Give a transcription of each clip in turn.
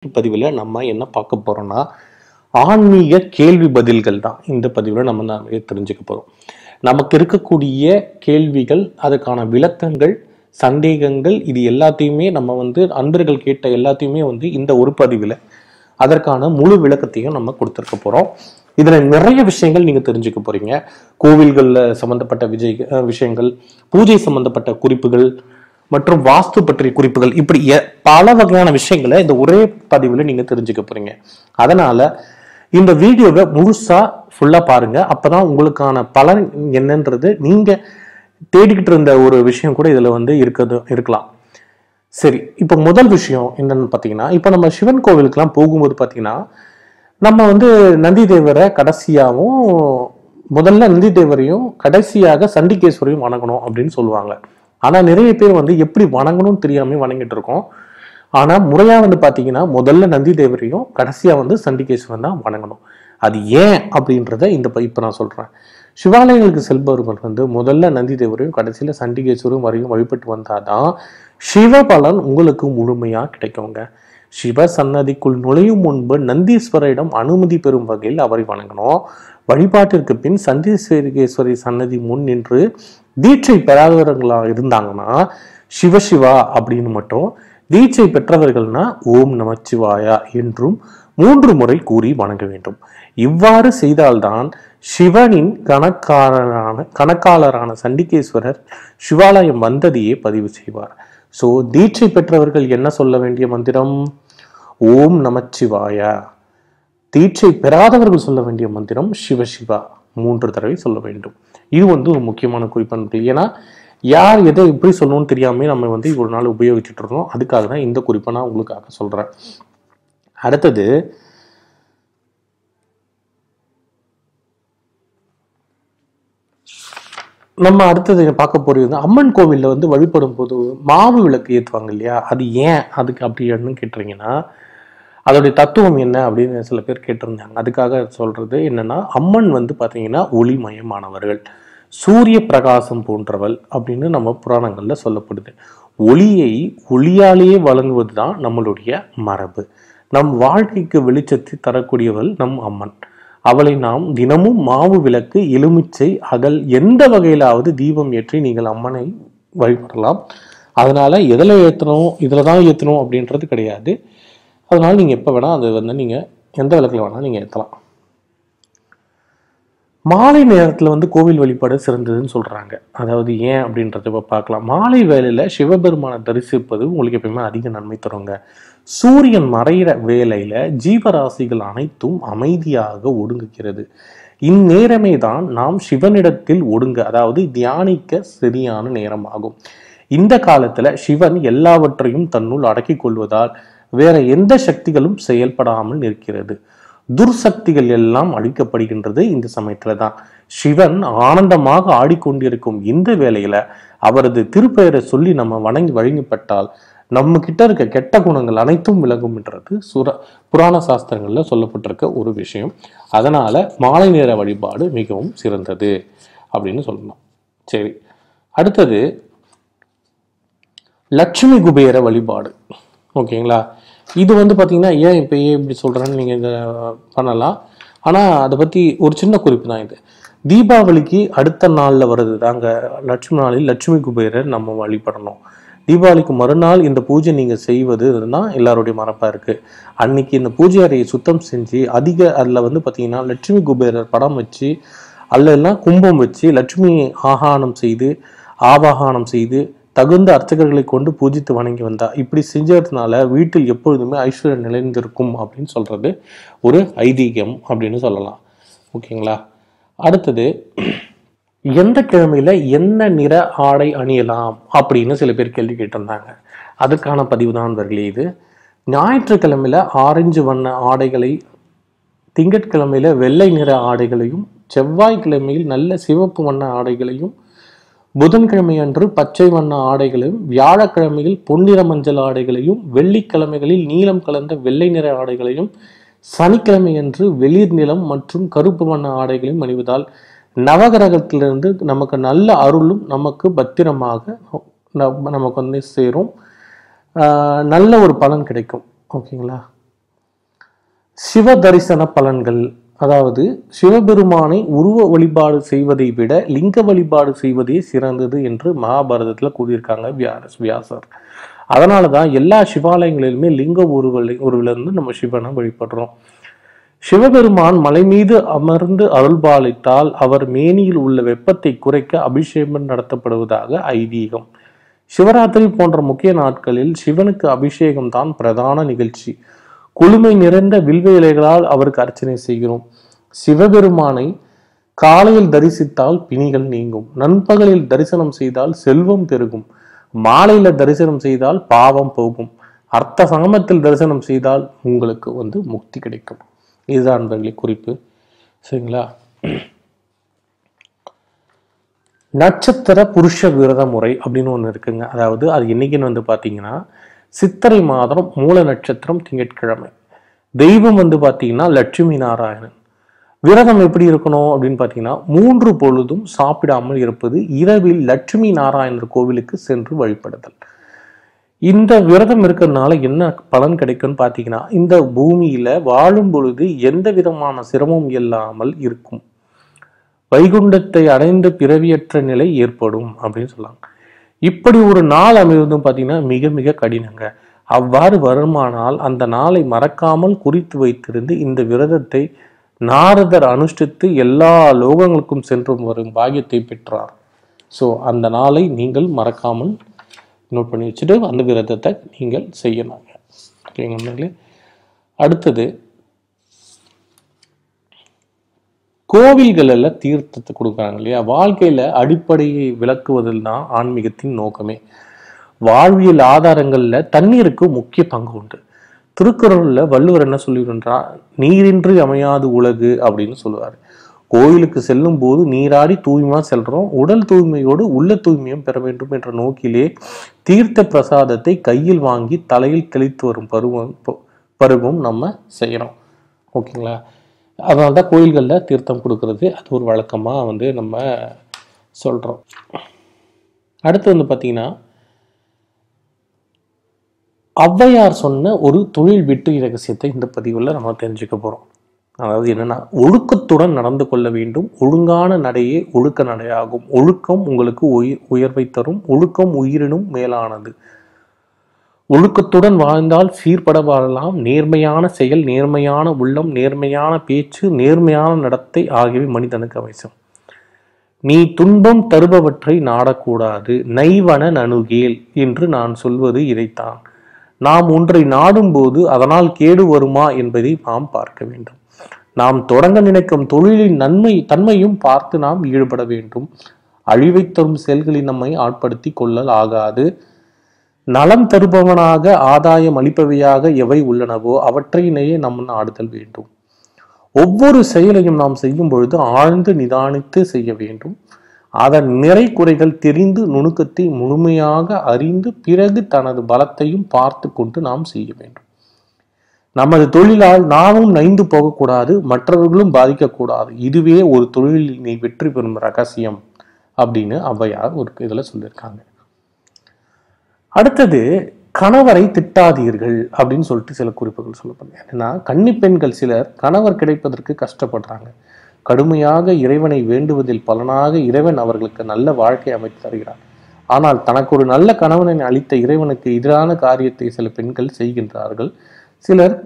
பதிவில் நம்ம என்ன பார்க்க போறோம்னா ஆன்மீக கேள்வி பதில்கள் தான் இந்த பதிவில் நம்ம நிறைய தெரிஞ்சுக்க போறோம் நமக்கு இருக்கக்கூடிய கேள்விகள் அதுக்கான விளக்கங்கள் சந்தேகங்கள் இது எல்லாத்தையுமே நம்ம வந்து அன்பர்கள் கேட்ட எல்லாத்தையுமே வந்து இந்த ஒரு பதிவில் அதற்கான முழு விளக்கத்தையும் நம்ம கொடுத்துருக்க போறோம் இதுல நிறைய விஷயங்கள் நீங்க தெரிஞ்சுக்க போறீங்க கோவில்கள்ல சம்பந்தப்பட்ட விஜய் அஹ் விஷயங்கள் பூஜை சம்பந்தப்பட்ட குறிப்புகள் மற்றும் வாஸ்து பற்றிய குறிப்புகள் இப்படி எ- பல வகையான விஷயங்களை இந்த ஒரே பதிவில் நீங்க தெரிஞ்சுக்க போறீங்க அதனால இந்த வீடியோவை முழுசா ஃபுல்லா பாருங்க அப்பதான் உங்களுக்கான பலன் என்னன்றது நீங்க தேடிக்கிட்டு இருந்த ஒரு விஷயம் கூட இதுல வந்து இருக்கிறது இருக்கலாம் சரி இப்போ முதல் விஷயம் என்னன்னு பார்த்தீங்கன்னா இப்போ நம்ம சிவன் கோவிலுக்கெல்லாம் போகும்போது பார்த்தீங்கன்னா நம்ம வந்து நந்தி தேவரை கடைசியாகவும் முதல்ல நந்தி தேவரையும் கடைசியாக சண்டிகேஸ்வரையும் வணங்கணும் அப்படின்னு சொல்லுவாங்க ஆனால் நிறைய பேர் வந்து எப்படி வணங்கணும்னு தெரியாம வணங்கிட்டு இருக்கோம் ஆனால் முறையாக வந்து பார்த்தீங்கன்னா முதல்ல நந்தி தேவரையும் கடைசியாக வந்து சண்டிகேஸ்வரன் தான் வணங்கணும் அது ஏன் அப்படின்றத இந்த இப்போ நான் சொல்கிறேன் சிவாலயங்களுக்கு செல்பவர்கள் வந்து முதல்ல நந்தி தேவரையும் கடைசியில் சண்டிகேஸ்வரும் வரையும் வழிபட்டு வந்தாதான் சிவபலன் உங்களுக்கு முழுமையாக கிடைக்குங்க சிவ சன்னதிக்குள் நுழையும் முன்பு நந்தீஸ்வரிடம் அனுமதி பெறும் வகையில் அவரை வணங்கணும் வழிபாட்டிற்கு பின் சந்தீஸ்வரிகேஸ்வரி சன்னதி முன் நின்று தீட்சை பெறாதவர்களா இருந்தாங்கன்னா சிவசிவா அப்படின்னு மட்டும் தீட்சை பெற்றவர்கள்னா ஓம் நமச்சிவாயா என்றும் மூன்று முறை கூறி வணங்க வேண்டும் இவ்வாறு செய்தால்தான் சிவனின் கணக்காரரான கணக்காளரான சண்டிகேஸ்வரர் சிவாலயம் வந்ததையே பதிவு செய்வார் ஸோ தீட்சை பெற்றவர்கள் என்ன சொல்ல வேண்டிய மந்திரம் ஓம் நமச்சிவாயா தீட்சை பெறாதவர்கள் சொல்ல வேண்டிய மந்திரம் சிவசிவா மூன்று தடவை சொல்ல வேண்டும் இது வந்து ஒரு முக்கியமான குறிப்பு ஏன்னா யார் எதை எப்படி சொல்லணும்னு தெரியாம நம்ம வந்து ஒரு நாள் உபயோகிச்சுட்டு இருக்கோம் அதுக்காக தான் இந்த குறிப்பை நான் உங்களுக்காக சொல்றேன் அடுத்தது நம்ம அடுத்தது பார்க்க போறது அம்மன் கோவில்ல வந்து வழிபடும் போது மாவு விளக்கு ஏற்றுவாங்க இல்லையா அது ஏன் அதுக்கு அப்படின்னு கேட்டுறீங்கன்னா அதோடைய தத்துவம் என்ன அப்படின்னு சில பேர் கேட்டிருந்தாங்க அதுக்காக சொல்றது என்னன்னா அம்மன் வந்து பார்த்தீங்கன்னா ஒளிமயமானவர்கள் சூரிய பிரகாசம் போன்றவள் அப்படின்னு நம்ம புராணங்கள்ல சொல்லப்படுது ஒளியை ஒளியாலேயே வழங்குவது தான் நம்மளுடைய மரபு நம் வாழ்க்கைக்கு வெளிச்சத்தை தரக்கூடியவள் நம் அம்மன் அவளை நாம் தினமும் மாவு விளக்கு எலுமிச்சை அகல் எந்த வகையிலாவது தீபம் ஏற்றி நீங்கள் அம்மனை வழிபடலாம் அதனால எதில் ஏற்றணும் இதில் தான் ஏற்றணும் அப்படின்றது கிடையாது அதனால நீங்கள் எப்போ வேணால் அது வந்து நீங்கள் எந்த விளக்கில் வேணால் நீங்கள் ஏற்றலாம் மாலை நேரத்தில் வந்து கோவில் வழிபாடு சிறந்ததுன்னு சொல்கிறாங்க அதாவது ஏன் அப்படின்றத இப்போ பார்க்கலாம் மாலை வேளையில் சிவபெருமானை தரிசிப்பது உங்களுக்கு எப்பயுமே அதிக நன்மை தருங்க சூரியன் மறையிற வேளையில் ஜீவராசிகள் அனைத்தும் அமைதியாக ஒடுங்குகிறது இந்நேரமே தான் நாம் சிவனிடத்தில் ஒடுங்க அதாவது தியானிக்க சரியான நேரமாகும் இந்த காலத்துல சிவன் எல்லாவற்றையும் தன்னுள் அடக்கிக் கொள்வதால் வேற எந்த சக்திகளும் செயல்படாமல் நிற்கிறது துர்சக்திகள் எல்லாம் அழிக்கப்படுகின்றது இந்த சமயத்துல தான் சிவன் ஆனந்தமாக ஆடிக்கொண்டிருக்கும் இந்த வேளையில அவரது திருப்பெயரை சொல்லி நம்ம வணங்கி வழங்கப்பட்டால் நம்ம கிட்ட இருக்க கெட்ட குணங்கள் அனைத்தும் விலகும்ன்றது சுர புராண சாஸ்திரங்கள்ல சொல்லப்பட்டிருக்க ஒரு விஷயம் அதனால மாலை நேர வழிபாடு மிகவும் சிறந்தது அப்படின்னு சொல்லலாம் சரி அடுத்தது லட்சுமி குபேர வழிபாடு ஓகேங்களா இது வந்து பார்த்தீங்கன்னா ஏன் இப்போ ஏன் இப்படி சொல்கிறேன்னு நீங்கள் இதை பண்ணலாம் ஆனால் அதை பற்றி ஒரு சின்ன குறிப்பு தான் இது தீபாவளிக்கு அடுத்த நாளில் வருது தாங்க லட்சுமி நாளில் லட்சுமி குபேரர் நம்ம வழிபடணும் தீபாவளிக்கு மறுநாள் இந்த பூஜை நீங்கள் செய்வது தான் எல்லாருடைய மரப்பாக இருக்குது அன்னைக்கு இந்த பூஜை அறையை சுத்தம் செஞ்சு அதிக அதில் வந்து பார்த்தீங்கன்னா லட்சுமி குபேரர் படம் வச்சு அல்லெல்லாம் கும்பம் வச்சு லட்சுமி ஆகானம் செய்து ஆவாகானம் செய்து தகுந்த அர்ச்சகர்களை கொண்டு பூஜித்து வணங்கி வந்தா இப்படி செஞ்சதுனால வீட்டில் எப்பொழுதுமே ஐஸ்வர்யம் நிலைந்திருக்கும் அப்படின்னு சொல்றது ஒரு ஐதீகம் அப்படின்னு சொல்லலாம் ஓகேங்களா அடுத்தது எந்த கிழமையில என்ன நிற ஆடை அணியலாம் அப்படின்னு சில பேர் கேள்வி கேட்டிருந்தாங்க அதுக்கான பதிவு தான் நண்பர்களே இது ஞாயிற்றுக்கிழமையில ஆரஞ்சு வண்ண ஆடைகளை திங்கட்கிழமையில வெள்ளை நிற ஆடைகளையும் செவ்வாய்க்கிழமையில் நல்ல சிவப்பு வண்ண ஆடைகளையும் புதன்கிழமை அன்று பச்சை வண்ண ஆடைகளையும் வியாழக்கிழமையில் பொன்னிற மஞ்சள் ஆடைகளையும் வெள்ளிக்கிழமைகளில் நீலம் கலந்த வெள்ளை நிற ஆடைகளையும் சனிக்கிழமை அன்று வெளிர் நிலம் மற்றும் கருப்பு வண்ண ஆடைகளையும் அணிவதால் நவகிரகத்திலிருந்து நமக்கு நல்ல அருளும் நமக்கு பத்திரமாக ந- நமக்கு வந்து சேரும் ஆஹ் நல்ல ஒரு பலன் கிடைக்கும் ஓகேங்களா சிவ தரிசன பலன்கள் அதாவது சிவபெருமானை உருவ வழிபாடு செய்வதை விட லிங்க வழிபாடு செய்வதே சிறந்தது என்று மகாபாரதத்துல கூறியிருக்காங்க வியாஸ் வியாசர் அதனால தான் எல்லா சிவாலயங்களிலுமே லிங்க உருவலை உருவிலிருந்து நம்ம சிவனை வழிபடுறோம் சிவபெருமான் மலை மீது அமர்ந்து அருள்பாலித்தால் அவர் மேனியில் உள்ள வெப்பத்தை குறைக்க அபிஷேகம் நடத்தப்படுவதாக ஐதீகம் சிவராத்திரி போன்ற முக்கிய நாட்களில் சிவனுக்கு அபிஷேகம் தான் பிரதான நிகழ்ச்சி குளுமை நிறைந்த வில்வ இலைகளால் அவருக்கு அர்ச்சனை செய்கிறோம் சிவபெருமானை காலையில் தரிசித்தால் பிணிகள் நீங்கும் நண்பகலில் தரிசனம் செய்தால் செல்வம் பெருகும் மாலையில தரிசனம் செய்தால் பாவம் போகும் அர்த்த சமத்தில் தரிசனம் செய்தால் உங்களுக்கு வந்து முக்தி கிடைக்கும் இதுதான் நண்பர்களே குறிப்பு சரிங்களா நட்சத்திர புருஷ விரத முறை அப்படின்னு ஒன்று இருக்குங்க அதாவது அது என்னைக்குன்னு வந்து பார்த்தீங்கன்னா சித்திரை மாதம் மூல நட்சத்திரம் திங்கட்கிழமை தெய்வம் வந்து பார்த்தீங்கன்னா லட்சுமி நாராயணன் விரதம் எப்படி இருக்கணும் அப்படின்னு பார்த்தீங்கன்னா மூன்று பொழுதும் சாப்பிடாமல் இருப்பது இரவில் லட்சுமி நாராயணர் கோவிலுக்கு சென்று வழிபடுதல் இந்த விரதம் இருக்கிறதுனால என்ன பலன் கிடைக்கும்னு பார்த்தீங்கன்னா இந்த பூமியில வாழும் பொழுது எந்த விதமான சிரமம் இல்லாமல் இருக்கும் வைகுண்டத்தை அடைந்த பிறவியற்ற நிலை ஏற்படும் அப்படின்னு சொல்லாங்க இப்படி ஒரு நாள் அமைவதும் பார்த்தீங்கன்னா மிக மிக கடினங்க அவ்வாறு வருமானால் அந்த நாளை மறக்காமல் குறித்து வைத்திருந்து இந்த விரதத்தை நாரதர் அனுஷ்டித்து எல்லா லோகங்களுக்கும் சென்று வரும் பாக்கியத்தை பெற்றார் ஸோ அந்த நாளை நீங்கள் மறக்காமல் நோட் பண்ணி வச்சுட்டு அந்த விரதத்தை நீங்கள் செய்யணுங்க ஓகேங்க நண்பர்களே அடுத்தது கோவில்களில் தீர்த்தத்தை கொடுக்குறாங்க இல்லையா வாழ்க்கையில அடிப்படையை விளக்குவதில் தான் ஆன்மீகத்தின் நோக்கமே வாழ்வியல் ஆதாரங்கள்ல தண்ணீருக்கு முக்கிய பங்கு உண்டு திருக்குறள்ல வள்ளுவர் என்ன சொல்லிடுன்றார் நீரின்றி அமையாது உலகு அப்படின்னு சொல்லுவார் கோயிலுக்கு செல்லும் போது நீராடி தூய்மையா செல்றோம் உடல் தூய்மையோடு உள்ள தூய்மையும் பெற வேண்டும் என்ற நோக்கிலே தீர்த்த பிரசாதத்தை கையில் வாங்கி தலையில் தெளித்து வரும் பருவம் ப- பருவம் நம்ம செய்யறோம் ஓகேங்களா அதனால தான் கோயில்களில் தீர்த்தம் கொடுக்கறது அது ஒரு வழக்கமாக வந்து நம்ம சொல்கிறோம் அடுத்து வந்து பார்த்தீங்கன்னா ஔவையார் சொன்ன ஒரு தொழில் வெற்றி ரகசியத்தை இந்த பதிவில் நம்ம தெரிஞ்சுக்க போகிறோம் அதாவது என்னன்னா ஒழுக்கத்துடன் நடந்து கொள்ள வேண்டும் ஒழுங்கான நடையே ஒழுக்க நடையாகும் ஒழுக்கம் உங்களுக்கு உயிர் உயர்வை தரும் ஒழுக்கம் உயிரினும் மேலானது ஒழுக்கத்துடன் வாழ்ந்தால் சீர்பட வாழலாம் நேர்மையான செயல் நேர்மையான உள்ளம் நேர்மையான பேச்சு நேர்மையான நடத்தை ஆகியவை மனிதனுக்கு அவசியம் நீ துன்பம் தருபவற்றை நாடக்கூடாது நைவன நணுகேல் என்று நான் சொல்வது இதைத்தான் நாம் ஒன்றை நாடும்போது அதனால் கேடு வருமா என்பதை நாம் பார்க்க வேண்டும் நாம் தொடங்க நினைக்கும் தொழிலின் நன்மை தன்மையும் பார்த்து நாம் ஈடுபட வேண்டும் அழிவைத் தரும் செயல்களில் நம்மை ஆட்படுத்தி கொள்ளல் ஆகாது நலம் தருபவனாக ஆதாயம் அளிப்பவையாக எவை உள்ளனவோ அவற்றையினையே நம் நாடுதல் வேண்டும் ஒவ்வொரு செயலையும் நாம் செய்யும் பொழுது ஆழ்ந்து நிதானித்து செய்ய வேண்டும் அதன் நிறை குறைகள் தெரிந்து நுணுக்கத்தை முழுமையாக அறிந்து பிறகு தனது பலத்தையும் பார்த்து கொண்டு நாம் செய்ய வேண்டும் நமது தொழிலால் நாமும் நைந்து போகக்கூடாது மற்றவர்களும் பாதிக்கக்கூடாது இதுவே ஒரு தொழிலில் நீ வெற்றி பெறும் ரகசியம் அப்படின்னு ஔவையார் ஒரு இதுல சொல்லியிருக்காங்க அடுத்தது கணவரை திட்டாதீர்கள் அப்படின்னு சொல்லிட்டு சில குறிப்புகள் சொல்லப்படுது என்னன்னா கன்னி பெண்கள் சிலர் கணவர் கிடைப்பதற்கு கஷ்டப்படுறாங்க கடுமையாக இறைவனை வேண்டுவதில் பலனாக இறைவன் அவர்களுக்கு நல்ல வாழ்க்கை அமைத்து தருகிறார் ஆனால் தனக்கு ஒரு நல்ல கணவனை அளித்த இறைவனுக்கு எதிரான காரியத்தை சில பெண்கள் செய்கின்றார்கள் சிலர்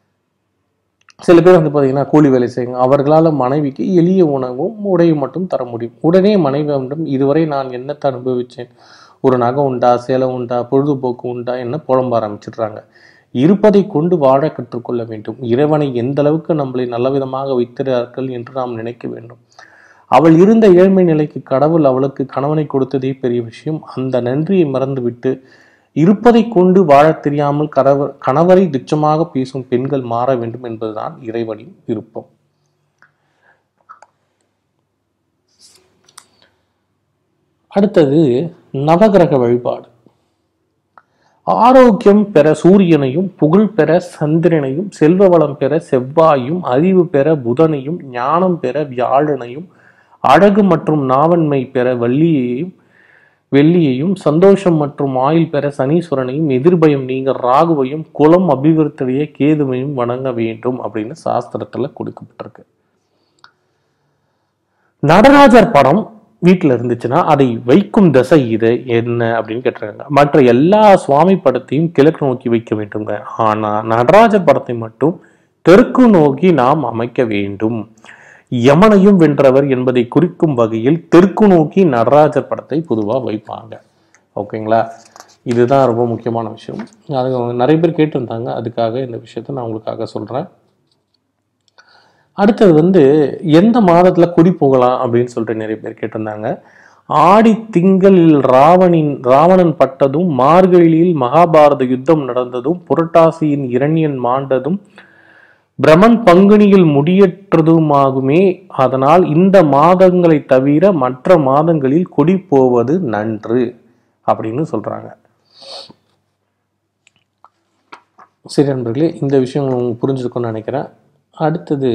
சில பேர் வந்து பார்த்தீங்கன்னா கூலி வேலை செய்யுங்க அவர்களால் மனைவிக்கு எளிய உணவும் உடையும் மட்டும் தர முடியும் உடனே மனைவியிடம் இதுவரை நான் என்னத்தை அனுபவிச்சேன் ஒரு நகை உண்டா சேலை உண்டா பொழுதுபோக்கு உண்டா என்ன புலம்ப ஆரம்பிச்சிடுறாங்க இருப்பதை கொண்டு வாழ கற்றுக்கொள்ள வேண்டும் இறைவனை எந்த அளவுக்கு நம்மளை நல்ல விதமாக வைத்திருக்கிறார்கள் என்று நாம் நினைக்க வேண்டும் அவள் இருந்த ஏழ்மை நிலைக்கு கடவுள் அவளுக்கு கணவனை கொடுத்ததே பெரிய விஷயம் அந்த நன்றியை மறந்துவிட்டு இருப்பதை கொண்டு வாழத் தெரியாமல் கணவர் கணவரை துச்சமாக பேசும் பெண்கள் மாற வேண்டும் என்பதுதான் இறைவனின் விருப்பம் அடுத்தது நவகிரக வழிபாடு ஆரோக்கியம் பெற சூரியனையும் புகழ் பெற சந்திரனையும் செல்வ வளம் பெற செவ்வாயும் அறிவு பெற புதனையும் ஞானம் பெற வியாழனையும் அழகு மற்றும் நாவன்மை பெற வள்ளியையும் வெள்ளியையும் சந்தோஷம் மற்றும் ஆயுள் பெற சனீஸ்வரனையும் எதிர்பயம் நீங்க ராகுவையும் குலம் அபிவிருத்திய கேதுவையும் வணங்க வேண்டும் அப்படின்னு சாஸ்திரத்துல கொடுக்கப்பட்டிருக்கு நடராஜர் படம் வீட்டில் இருந்துச்சுன்னா அதை வைக்கும் திசை இது என்ன அப்படின்னு கேட்டிருக்காங்க மற்ற எல்லா சுவாமி படத்தையும் கிழக்கு நோக்கி வைக்க வேண்டுங்க ஆனா நடராஜர் படத்தை மட்டும் தெற்கு நோக்கி நாம் அமைக்க வேண்டும் யமனையும் வென்றவர் என்பதை குறிக்கும் வகையில் தெற்கு நோக்கி நடராஜர் படத்தை பொதுவாக வைப்பாங்க ஓகேங்களா இதுதான் ரொம்ப முக்கியமான விஷயம் அது நிறைய பேர் கேட்டிருந்தாங்க அதுக்காக இந்த விஷயத்தை நான் உங்களுக்காக சொல்றேன் அடுத்தது வந்து எந்த மாதத்துல குடி போகலாம் அப்படின்னு சொல்லிட்டு நிறைய பேர் கேட்டிருந்தாங்க ஆடி திங்களில் ராவணின் ராவணன் பட்டதும் மார்கழியில் மகாபாரத யுத்தம் நடந்ததும் புரட்டாசியின் இரணியன் மாண்டதும் பிரமன் பங்குனியில் முடியற்றதுமாகுமே அதனால் இந்த மாதங்களை தவிர மற்ற மாதங்களில் குடி போவது நன்று அப்படின்னு சொல்றாங்க சரி நண்பர்களே இந்த விஷயம் உங்களுக்கு புரிஞ்சிருக்கும்னு நினைக்கிறேன் அடுத்தது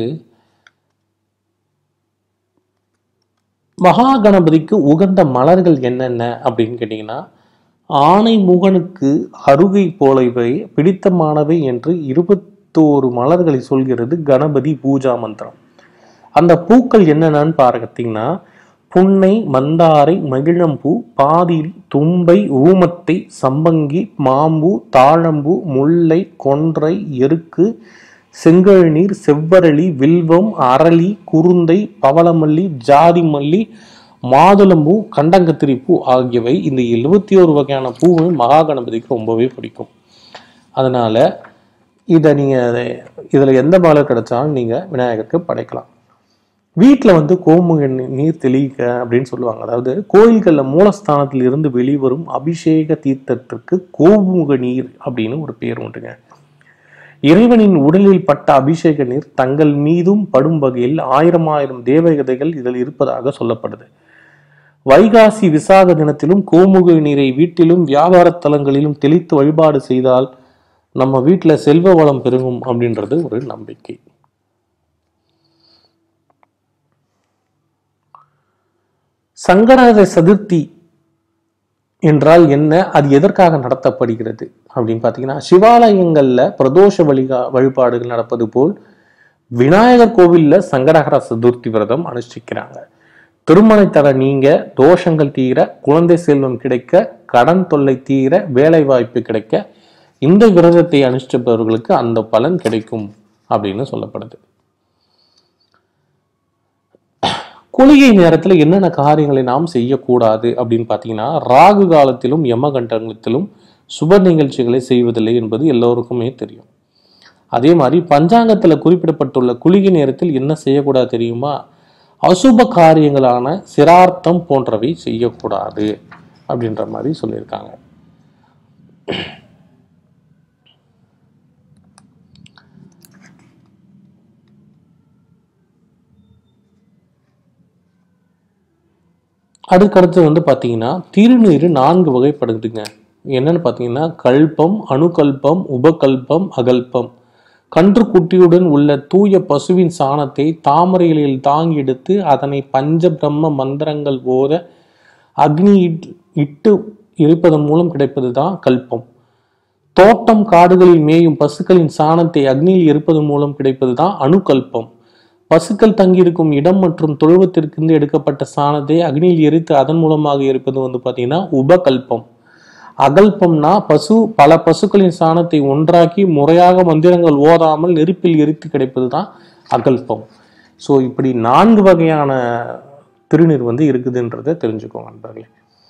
மகா கணபதிக்கு உகந்த மலர்கள் என்னென்ன அப்படின்னு கேட்டிங்கன்னா ஆனை முகனுக்கு அருகை போலவை பிடித்தமானவை என்று இருபத்தோரு மலர்களை சொல்கிறது கணபதி பூஜா மந்திரம் அந்த பூக்கள் என்னென்னு பார்த்தீங்கன்னா புன்னை மந்தாரை மகிழம்பூ பாதிரி தும்பை ஊமத்தை சம்பங்கி மாம்பூ தாழம்பூ முல்லை கொன்றை எருக்கு செங்கழுநீர் செவ்வரளி வில்வம் அரளி குருந்தை பவளமல்லி ஜாதி மல்லி மாதுளம்பூ கண்டங்கத்திரி பூ ஆகியவை இந்த எழுபத்தி ஒரு வகையான பூவும் மகா கணபதிக்கு ரொம்பவே பிடிக்கும் அதனால இதை நீங்கள் இதில் எந்த மாலை கிடைச்சாலும் நீங்கள் விநாயகருக்கு படைக்கலாம் வீட்டில் வந்து கோமுக நீர் தெளிக்க அப்படின்னு சொல்லுவாங்க அதாவது கோயில்களில் மூலஸ்தானத்தில் இருந்து வெளிவரும் அபிஷேக தீர்த்தத்திற்கு கோமுக நீர் அப்படின்னு ஒரு பேர் உண்டுங்க இறைவனின் உடலில் பட்ட அபிஷேக நீர் தங்கள் மீதும் படும் வகையில் ஆயிரம் ஆயிரம் தேவகதைகள் இதில் இருப்பதாக சொல்லப்படுது வைகாசி விசாக தினத்திலும் கோமுக நீரை வீட்டிலும் வியாபார தலங்களிலும் தெளித்து வழிபாடு செய்தால் நம்ம வீட்டில் செல்வ வளம் பெருகும் அப்படின்றது ஒரு நம்பிக்கை சங்கராத சதுர்த்தி என்றால் என்ன அது எதற்காக நடத்தப்படுகிறது அப்படின்னு பார்த்தீங்கன்னா சிவாலயங்கள்ல பிரதோஷ வழிகா வழிபாடுகள் நடப்பது போல் விநாயகர் கோவில்ல சங்கடகர சதுர்த்தி விரதம் அனுஷ்டிக்கிறாங்க திருமணை தர நீங்க தோஷங்கள் தீர குழந்தை செல்வம் கிடைக்க கடன் தொல்லை தீர வேலை வாய்ப்பு கிடைக்க இந்த விரதத்தை அனுஷ்டிப்பவர்களுக்கு அந்த பலன் கிடைக்கும் அப்படின்னு சொல்லப்படுது குளிகை நேரத்தில் என்னென்ன காரியங்களை நாம் செய்யக்கூடாது அப்படின்னு பார்த்தீங்கன்னா ராகு காலத்திலும் யமகண்டத்திலும் சுப நிகழ்ச்சிகளை செய்வதில்லை என்பது எல்லோருக்குமே தெரியும் அதே மாதிரி பஞ்சாங்கத்தில் குறிப்பிடப்பட்டுள்ள குளிகை நேரத்தில் என்ன செய்யக்கூடாது தெரியுமா அசுப காரியங்களான சிரார்த்தம் போன்றவை செய்யக்கூடாது அப்படின்ற மாதிரி சொல்லியிருக்காங்க அதுக்கடுத்து வந்து பார்த்தீங்கன்னா திருநீர் நான்கு வகைப்படுதுங்க என்னன்னு பார்த்தீங்கன்னா கல்பம் அணுகல்பம் உபகல்பம் அகல்பம் கன்று குட்டியுடன் உள்ள தூய பசுவின் சாணத்தை தாமரை இலையில் தாங்கி எடுத்து அதனை பஞ்ச பிரம்ம மந்திரங்கள் ஓத அக்னி இட்- இட்டு இருப்பதன் மூலம் கிடைப்பது தான் கல்பம் தோட்டம் காடுகளில் மேயும் பசுக்களின் சாணத்தை அக்னியில் எரிப்பதன் மூலம் கிடைப்பது தான் அணுகல்பம் பசுக்கள் தங்கியிருக்கும் இடம் மற்றும் தொழுவத்திற்கிருந்து எடுக்கப்பட்ட சாணத்தை அக்னியில் எரித்து அதன் மூலமாக எரிப்பது வந்து பார்த்தீங்கன்னா உபகல்பம் அகல்பம்னா பசு பல பசுக்களின் சாணத்தை ஒன்றாக்கி முறையாக மந்திரங்கள் ஓதாமல் நெருப்பில் எரித்து கிடைப்பது தான் அகல்பம் ஸோ இப்படி நான்கு வகையான திருநீர் வந்து இருக்குதுன்றதை தெரிஞ்சுக்கோங்க நண்பர்களே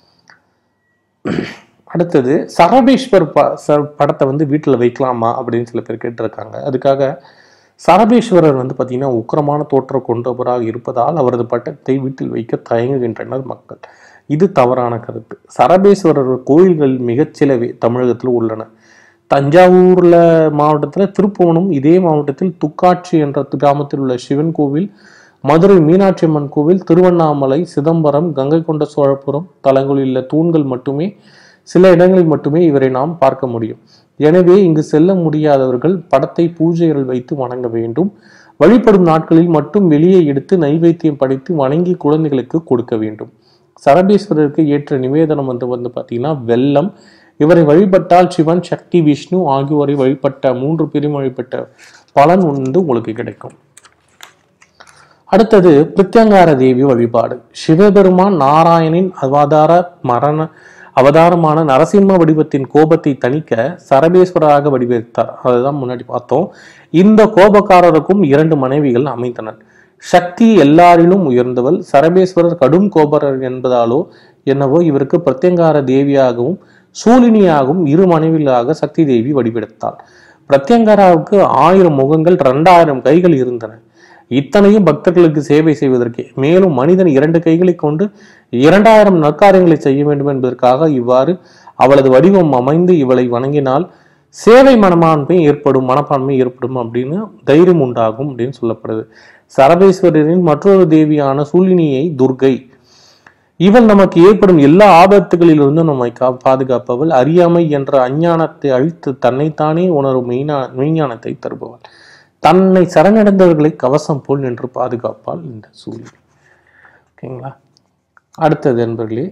அடுத்தது சரபேஸ்வர் ப ச- படத்தை வந்து வீட்டில் வைக்கலாமா அப்படின்னு சில பேர் கேட்டிருக்காங்க அதுக்காக சரபேஸ்வரர் வந்து பார்த்தீங்கன்னா உக்கிரமான தோற்றம் கொண்டவராக இருப்பதால் அவரது பட்டத்தை வீட்டில் வைக்க தயங்குகின்றனர் மக்கள் இது தவறான கருத்து சரபேஸ்வரர் கோயில்கள் மிகச்சிலவே தமிழகத்தில் உள்ளன தஞ்சாவூர்ல மாவட்டத்தில் திருப்புவனம் இதே மாவட்டத்தில் துக்காட்சி என்ற கிராமத்தில் உள்ள சிவன் கோவில் மதுரை மீனாட்சி அம்மன் கோவில் திருவண்ணாமலை சிதம்பரம் கங்கை கொண்ட சோழபுரம் தலங்களில் உள்ள தூண்கள் மட்டுமே சில இடங்களில் மட்டுமே இவரை நாம் பார்க்க முடியும் எனவே இங்கு செல்ல முடியாதவர்கள் படத்தை பூஜைகள் வைத்து வணங்க வேண்டும் வழிபடும் நாட்களில் மட்டும் வெளியே எடுத்து நைவேத்தியம் படைத்து வணங்கி குழந்தைகளுக்கு கொடுக்க வேண்டும் சரபேஸ்வரருக்கு ஏற்ற நிவேதனம் வந்து வந்து பார்த்தீங்கன்னா வெள்ளம் இவரை வழிபட்டால் சிவன் சக்தி விஷ்ணு ஆகியோரை வழிபட்ட மூன்று பிரிவு வழிபட்ட பலன் வந்து உங்களுக்கு கிடைக்கும் அடுத்தது பிரித்யங்கார தேவி வழிபாடு சிவபெருமான் நாராயணின் அவதார மரண அவதாரமான நரசிம்ம வடிவத்தின் கோபத்தை தணிக்க சரபேஸ்வரராக வடிவெடுத்தார் அதுதான் முன்னாடி பார்த்தோம் இந்த கோபக்காரருக்கும் இரண்டு மனைவிகள் அமைந்தனர் சக்தி எல்லாரிலும் உயர்ந்தவள் சரபேஸ்வரர் கடும் கோபரர் என்பதாலோ என்னவோ இவருக்கு பிரத்யங்கார தேவியாகவும் சூலினியாகவும் இரு மனைவிகளாக சக்தி தேவி வடிவெடுத்தாள் பிரத்யங்காராவுக்கு ஆயிரம் முகங்கள் இரண்டாயிரம் கைகள் இருந்தன இத்தனையும் பக்தர்களுக்கு சேவை செய்வதற்கே மேலும் மனிதன் இரண்டு கைகளை கொண்டு இரண்டாயிரம் நற்காரியங்களை செய்ய வேண்டும் என்பதற்காக இவ்வாறு அவளது வடிவம் அமைந்து இவளை வணங்கினால் சேவை மனப்பான்மை ஏற்படும் மனப்பான்மை ஏற்படும் அப்படின்னு தைரியம் உண்டாகும் அப்படின்னு சொல்லப்படுது சரபேஸ்வரரின் மற்றொரு தேவியான சூலினியை துர்கை இவள் நமக்கு ஏற்படும் எல்லா ஆபத்துகளிலிருந்தும் நம்மை கா- பாதுகாப்பவள் அறியாமை என்ற அஞ்ஞானத்தை அழித்து தன்னைத்தானே உணரும் மெய்ஞா மெய்ஞானத்தை தருபவள் தன்னை சரணடைந்தவர்களை கவசம் போல் நின்று பாதுகாப்பாள் இந்த சூழ்நிலை ஓகேங்களா அடுத்தது என்பர்களே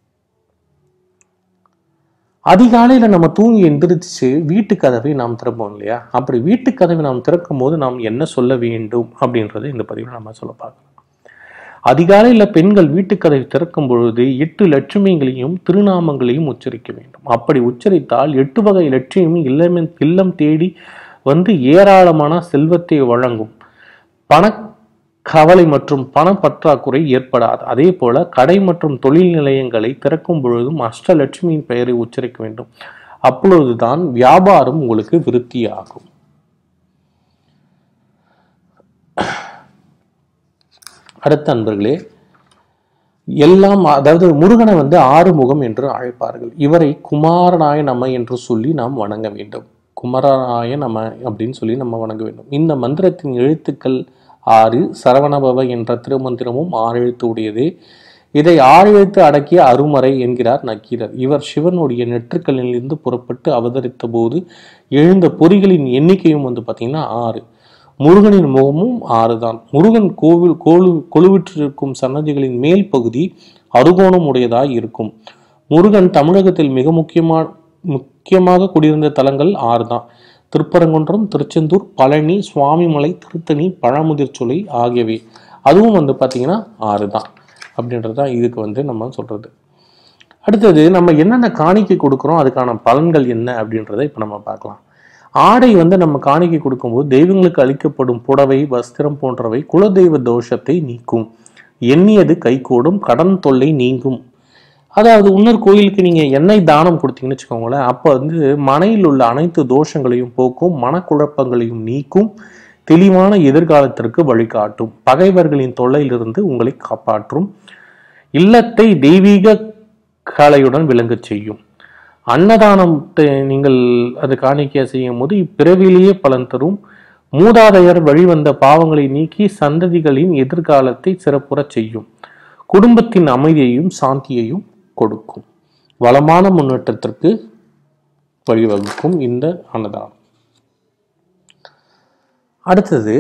அதிகாலையில நம்ம தூங்கி எந்திரிச்சு வீட்டு கதவை நாம் திறப்போம் இல்லையா அப்படி வீட்டு கதவை நாம் திறக்கும் போது நாம் என்ன சொல்ல வேண்டும் அப்படின்றத இந்த பதிவில் நம்ம சொல்ல பார்க்கலாம் அதிகாலையில பெண்கள் வீட்டு கதவை திறக்கும் பொழுது எட்டு லட்சுமிகளையும் திருநாமங்களையும் உச்சரிக்க வேண்டும் அப்படி உச்சரித்தால் எட்டு வகை லட்சுமி இல்லம் இல்லம் தேடி வந்து ஏராளமான செல்வத்தை வழங்கும் பண கவலை மற்றும் பண பற்றாக்குறை ஏற்படாது அதே போல கடை மற்றும் தொழில் நிலையங்களை திறக்கும் பொழுதும் அஷ்டலட்சுமியின் பெயரை உச்சரிக்க வேண்டும் அப்பொழுதுதான் வியாபாரம் உங்களுக்கு விருத்தியாகும் அடுத்த அன்பர்களே எல்லாம் அதாவது முருகனை வந்து ஆறுமுகம் என்று அழைப்பார்கள் இவரை குமாரனாய நம என்று சொல்லி நாம் வணங்க வேண்டும் குமரனாய நம அப்படின்னு சொல்லி நம்ம வணங்க வேண்டும் இந்த மந்திரத்தின் எழுத்துக்கள் ஆறு சரவணபவ என்ற திருமந்திரமும் ஆறு எழுத்து உடையது இதை ஆறு எழுத்து அடக்கிய அருமறை என்கிறார் நக்கீரர் இவர் சிவனுடைய நெற்றுக்களிலிருந்து புறப்பட்டு அவதரித்த போது எழுந்த பொறிகளின் எண்ணிக்கையும் வந்து பார்த்தீங்கன்னா ஆறு முருகனின் முகமும் ஆறுதான் முருகன் கோவில் கோலு கொலுவிற்றிருக்கும் சன்னதிகளின் மேல் பகுதி அருகோணம் உடையதாய் இருக்கும் முருகன் தமிழகத்தில் மிக முக்கியமா முக்கியமாக குடியிருந்த தலங்கள் ஆறு தான் திருப்பரங்குன்றம் திருச்செந்தூர் பழனி சுவாமிமலை திருத்தணி பழமுதிர்ச்சோலை ஆகியவை அதுவும் வந்து பார்த்தீங்கன்னா ஆறு தான் அப்படின்றது தான் இதுக்கு வந்து நம்ம சொல்றது அடுத்தது நம்ம என்னென்ன காணிக்கை கொடுக்குறோம் அதுக்கான பலன்கள் என்ன அப்படின்றத இப்போ நம்ம பார்க்கலாம் ஆடை வந்து நம்ம காணிக்கை கொடுக்கும்போது தெய்வங்களுக்கு அளிக்கப்படும் புடவை வஸ்திரம் போன்றவை குலதெய்வ தோஷத்தை நீக்கும் எண்ணியது கைகூடும் கடன் தொல்லை நீங்கும் அதாவது இன்னொரு கோயிலுக்கு நீங்க எண்ணெய் தானம் கொடுத்தீங்கன்னு வச்சுக்கோங்களேன் அப்போ வந்து மனையில் உள்ள அனைத்து தோஷங்களையும் போக்கும் மனக்குழப்பங்களையும் நீக்கும் தெளிவான எதிர்காலத்திற்கு வழிகாட்டும் பகைவர்களின் தொல்லையிலிருந்து உங்களை காப்பாற்றும் இல்லத்தை தெய்வீக கலையுடன் விளங்கச் செய்யும் அன்னதானத்தை நீங்கள் அது காணிக்கையா செய்யும் போது இப்பிறவிலேயே பலன் தரும் மூதாதையர் வழிவந்த பாவங்களை நீக்கி சந்ததிகளின் எதிர்காலத்தை சிறப்புறச் செய்யும் குடும்பத்தின் அமைதியையும் சாந்தியையும் கொடுக்கும் வளமான முன்னேற்றத்திற்கு வழிவகுக்கும் இந்த அன்னதானம் அடுத்தது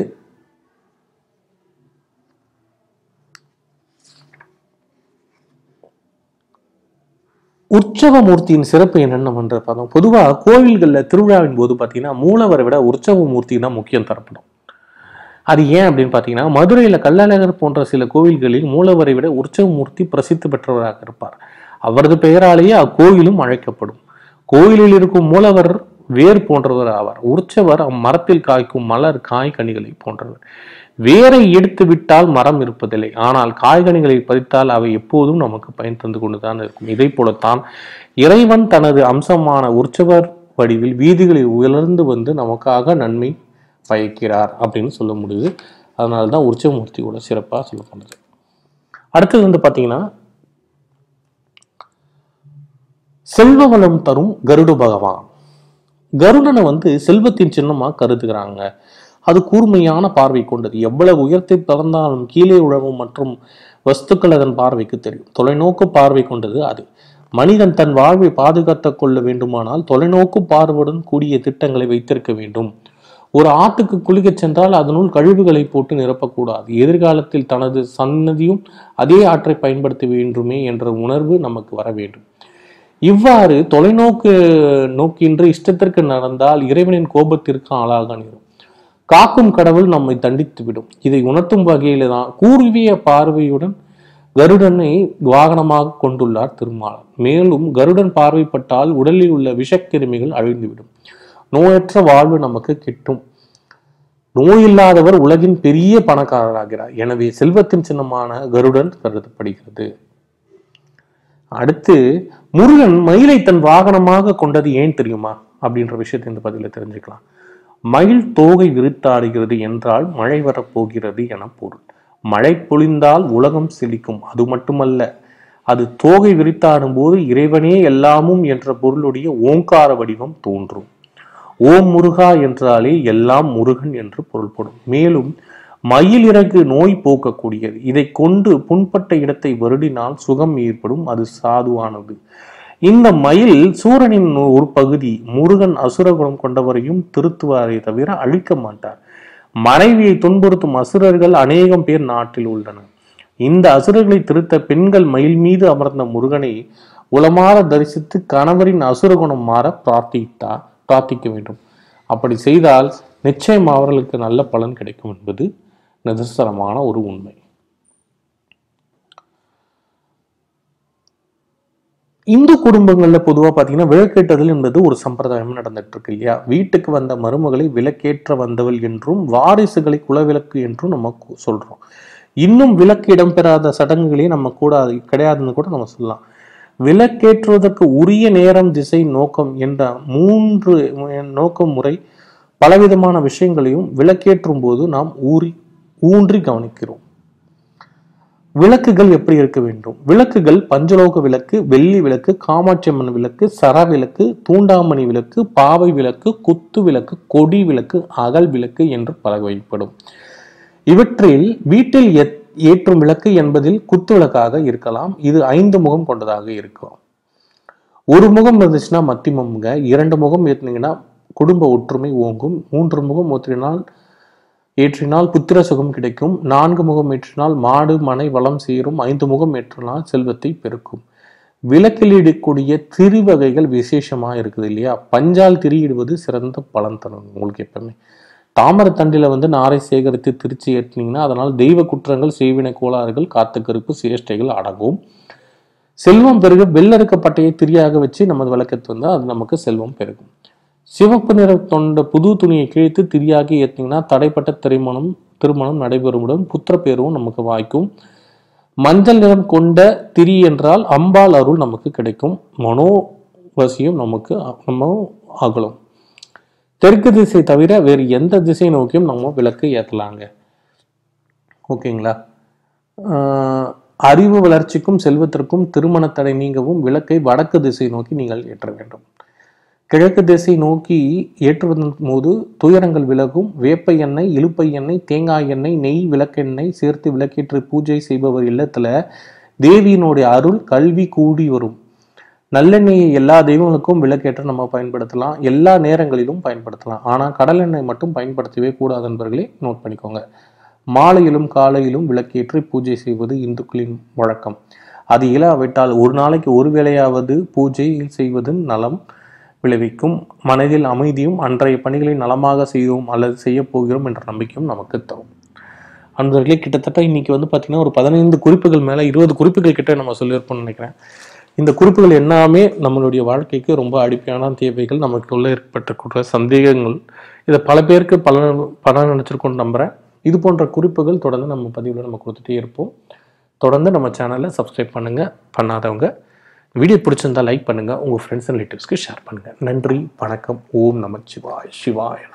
உற்சவ மூர்த்தியின் சிறப்பு என்னன்னு நம்ம வந்து பார்த்தோம் பொதுவாக கோவில்களில் திருவிழாவின் போது பார்த்தீங்கன்னா மூலவரை விட உற்சவ மூர்த்தி தான் முக்கியம் தரப்படும் அது ஏன் அப்படின்னு பார்த்தீங்கன்னா மதுரையில் கள்ளழகர் போன்ற சில கோவில்களில் மூலவரை விட உற்சவ மூர்த்தி பிரசித்தி பெற்றவராக இருப்பார் அவரது பெயராலேயே அக்கோயிலும் அழைக்கப்படும் கோயிலில் இருக்கும் மூலவர் வேர் போன்றவர் ஆவார் உற்சவர் அம்மரத்தில் காய்க்கும் மலர் காய் கனிகளை போன்றவர் வேரை எடுத்து விட்டால் மரம் இருப்பதில்லை ஆனால் காய்கனிகளை பறித்தால் அவை எப்போதும் நமக்கு பயன் தந்து கொண்டுதான் இருக்கும் இதை போலத்தான் இறைவன் தனது அம்சமான உற்சவர் வடிவில் வீதிகளில் உயர்ந்து வந்து நமக்காக நன்மை பயக்கிறார் அப்படின்னு சொல்ல முடியுது அதனால தான் உற்சவமூர்த்தியோட சிறப்பாக சொல்லப்படுது அடுத்தது வந்து பார்த்தீங்கன்னா செல்வ வளம் தரும் கருட பகவான் கருடனை வந்து செல்வத்தின் சின்னமா கருதுகிறாங்க அது கூர்மையான பார்வை கொண்டது எவ்வளவு உயர்த்தி பிறந்தாலும் கீழே உழவும் மற்றும் வஸ்துக்கள் அதன் பார்வைக்கு தெரியும் தொலைநோக்கு பார்வை கொண்டது அது மனிதன் தன் வாழ்வை பாதுகாத்துக் கொள்ள வேண்டுமானால் தொலைநோக்கு பார்வையுடன் கூடிய திட்டங்களை வைத்திருக்க வேண்டும் ஒரு ஆத்துக்கு குளிக்கச் சென்றால் அதனுள் கழிவுகளை போட்டு நிரப்பக்கூடாது எதிர்காலத்தில் தனது சன்னதியும் அதே ஆற்றை பயன்படுத்த வேண்டுமே என்ற உணர்வு நமக்கு வர வேண்டும் இவ்வாறு தொலைநோக்கு நோக்கின்றி இஷ்டத்திற்கு நடந்தால் இறைவனின் கோபத்திற்கு ஆளாக நேரும் காக்கும் கடவுள் நம்மை தண்டித்து விடும் இதை உணர்த்தும் வகையில தான் கூர்விய பார்வையுடன் கருடனை வாகனமாக கொண்டுள்ளார் திருமாலர் மேலும் கருடன் பார்வைப்பட்டால் உடலில் உள்ள விஷக்கிருமிகள் அழிந்துவிடும் நோயற்ற வாழ்வு நமக்கு கிட்டும் நோயில்லாதவர் உலகின் பெரிய பணக்காரராகிறார் எனவே செல்வத்தின் சின்னமான கருடன் கருதப்படுகிறது அடுத்து முருகன் மயிலை தன் வாகனமாக கொண்டது ஏன் தெரியுமா அப்படின்ற விஷயத்தை இந்த பதில தெரிஞ்சுக்கலாம் மயில் தோகை விரித்தாடுகிறது என்றால் மழை வரப்போகிறது என பொருள் மழை பொழிந்தால் உலகம் செழிக்கும் அது மட்டுமல்ல அது தோகை விரித்தாடும் போது இறைவனே எல்லாமும் என்ற பொருளுடைய ஓங்கார வடிவம் தோன்றும் ஓம் முருகா என்றாலே எல்லாம் முருகன் என்று பொருள்படும் மேலும் மயில் இறகு நோய் போக்கக்கூடியது இதை கொண்டு புண்பட்ட இடத்தை வருடினால் சுகம் ஏற்படும் அது சாதுவானது இந்த மயில் சூரனின் ஒரு பகுதி முருகன் அசுரகுணம் கொண்டவரையும் திருத்துவாரே தவிர அழிக்க மாட்டார் மனைவியை துன்புறுத்தும் அசுரர்கள் அநேகம் பேர் நாட்டில் உள்ளனர் இந்த அசுரர்களை திருத்த பெண்கள் மயில் மீது அமர்ந்த முருகனை உளமாற தரிசித்து கணவரின் அசுரகுணம் மாற பிரார்த்தித்தா பிரார்த்திக்க வேண்டும் அப்படி செய்தால் நிச்சயம் அவர்களுக்கு நல்ல பலன் கிடைக்கும் என்பது நிதர்சனமான ஒரு உண்மை இந்து குடும்பங்கள்ல பொதுவா பாத்தீங்கன்னா விளக்கேற்றுதல் என்பது ஒரு சம்பிரதாயம் நடந்துட்டு இருக்கு இல்லையா வீட்டுக்கு வந்த மருமகளை விளக்கேற்ற வந்தவள் என்றும் வாரிசுகளை குலவிளக்கு என்றும் நம்ம கு- சொல்றோம் இன்னும் விளக்கு இடம்பெறாத சடங்குகளே நம்ம கூடாது கிடையாதுன்னு கூட நம்ம சொல்லலாம் விளக்கேற்றுவதற்கு உரிய நேரம் திசை நோக்கம் என்ற மூன்று நோக்கம் முறை பலவிதமான விஷயங்களையும் விளக்கேற்றும் போது நாம் ஊறி ஊன்றி கவனிக்கிறோம் விளக்குகள் எப்படி இருக்க வேண்டும் விளக்குகள் பஞ்சலோக விளக்கு வெள்ளி விளக்கு காமாட்சி அம்மன் விளக்கு சர விளக்கு தூண்டாமணி விளக்கு பாவை விளக்கு குத்து விளக்கு கொடி விளக்கு அகல் விளக்கு என்று பல வகைப்படும் இவற்றில் வீட்டில் எத்- ஏற்றும் விளக்கு என்பதில் குத்து விளக்காக இருக்கலாம் இது ஐந்து முகம் கொண்டதாக இருக்கும் ஒரு முகம் இருந்துச்சுன்னா மத்தியமம்ங்க இரண்டு முகம் ஏற்றினீங்கன்னா குடும்ப ஒற்றுமை ஓங்கும் மூன்று முகம் ஏற்றினால் ஏற்றினால் புத்திர சுகம் கிடைக்கும் நான்கு முகம் ஏற்றினால் மாடு மனை வளம் சேரும் ஐந்து முகம் ஏற்றினால் செல்வத்தை பெருக்கும் விளக்கில் இடக்கூடிய திரி வகைகள் விசேஷமா இருக்குது இல்லையா பஞ்சால் திரியிடுவது சிறந்த பலன் தரும் உங்களுக்கு எப்பவுமே தாமரை தண்டில வந்து நாரை சேகரித்து திருச்சி ஏற்றினீங்கன்னா அதனால் தெய்வ குற்றங்கள் செய்வினை கோளாறுகள் காத்து கருப்பு சேஷ்டைகள் அடங்கும் செல்வம் பெருக வெள்ளறுக்க பட்டையை திரியாக வச்சு நமது விளக்கத்து வந்தால் அது நமக்கு செல்வம் பெருகும் சிவப்பு நிற தொண்ட புது துணியை கிழித்து திரியாகி ஏற்றிங்கன்னா தடைப்பட்ட திருமணம் திருமணம் நடைபெறுமுடன் புத்திர பேரும் நமக்கு வாய்க்கும் மஞ்சள் நிறம் கொண்ட திரி என்றால் அம்பாள் அருள் நமக்கு கிடைக்கும் மனோவசியம் நமக்கு நம்ம அகலும் தெற்கு திசை தவிர வேறு எந்த திசை நோக்கியும் நம்ம விளக்கு ஏற்றலாங்க ஓகேங்களா ஆஹ் அறிவு வளர்ச்சிக்கும் செல்வத்திற்கும் திருமண தடை நீங்கவும் விளக்கை வடக்கு திசை நோக்கி நீங்கள் ஏற்ற வேண்டும் கிழக்கு திசை நோக்கி ஏற்றுவதன் போது துயரங்கள் விலகும் வேப்ப எண்ணெய் இலுப்பை எண்ணெய் தேங்காய் எண்ணெய் நெய் விளக்கெண்ணெய் சேர்த்து விளக்கேற்றி பூஜை செய்பவர் இல்லத்துல தேவியினுடைய அருள் கல்வி கூடி வரும் நல்லெண்ணெயை எல்லா தெய்வங்களுக்கும் விளக்கேற்ற நம்ம பயன்படுத்தலாம் எல்லா நேரங்களிலும் பயன்படுத்தலாம் ஆனால் கடலெண்ணெய் மட்டும் பயன்படுத்தவே கூடாது என்பவர்களே நோட் பண்ணிக்கோங்க மாலையிலும் காலையிலும் விளக்கேற்றி பூஜை செய்வது இந்துக்களின் வழக்கம் அது இல்லாவிட்டால் ஒரு நாளைக்கு ஒரு வேளையாவது பூஜை செய்வது நலம் விளைவிக்கும் மனதில் அமைதியும் அன்றைய பணிகளை நலமாக செய்வோம் அல்லது செய்ய போகிறோம் என்ற நம்பிக்கையும் நமக்கு தரும் அன்பர்களே கிட்டத்தட்ட இன்னைக்கு வந்து பார்த்தீங்கன்னா ஒரு பதினைந்து குறிப்புகள் மேலே இருபது குறிப்புகள் கிட்ட நம்ம சொல்லியிருப்போம்னு நினைக்கிறேன் இந்த குறிப்புகள் எல்லாமே நம்மளுடைய வாழ்க்கைக்கு ரொம்ப அடிப்படையான தேவைகள் நமக்குள்ள ஏற்பட்டக்கூடிய சந்தேகங்கள் இதை பல பேருக்கு பல பலன் நினைச்சிருக்கோம்னு நம்புறேன் இது போன்ற குறிப்புகள் தொடர்ந்து நம்ம பதிவில் நம்ம கொடுத்துட்டே இருப்போம் தொடர்ந்து நம்ம சேனலை சப்ஸ்கிரைப் பண்ணுங்க பண்ணாதவங்க வீடியோ பிடிச்சிருந்தா லைக் பண்ணுங்க உங்க ஃப்ரெண்ட்ஸ் அண்ட் ரிலேட்டிவ்ஸ்க்கு ஷேர் பண்ணுங்க நன்றி வணக்கம் ஓம் நமச்சிவாய் சிவாய